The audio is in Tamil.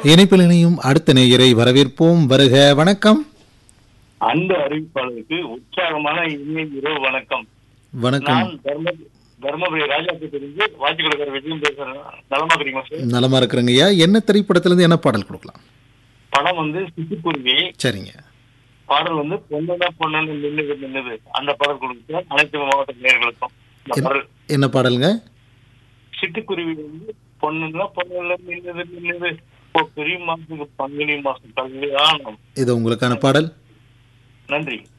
இணைப்பில் இணையும் அடுத்த நேயரை வரவேற்போம் வருக வணக்கம் அன்பு அறிவிப்பாளருக்கு உற்சாகமான இனிய இரவு வணக்கம் வணக்கம் நான் தர்ம தர்மபுரி ராஜாபுரத்திலிருந்து வாட்சிக்குளக்கர் விஜயம் பேசுறேன் நலமா இருக்கிறீங்களா சார் நலமா இருக்கிறேங்கய்யா என்ன திரைப்படத்திலிருந்து என்ன பாடல் கொடுக்கலாம் படம் வந்து சிட்டுக்குருவி சரிங்க பாடல் வந்து பொண்ணுனா பொண்ணுன்னு நின்னுது நின்னுது அந்த பாடல் கொடுங்க சார் அனைத்து மாவட்ட நேர்களுக்கும் இந்த என்ன- பாடல் என்ன பாடலுங்க சிட்டுக்குருவி வந்து பொண்ணுன்னா பொண்ணுல நின்னுது நின்னுது இப்போ பெரிய மாசத்துக்கு பங்குனி மாசம் கல்யாணம் இது உங்களுக்கான பாடல் நன்றி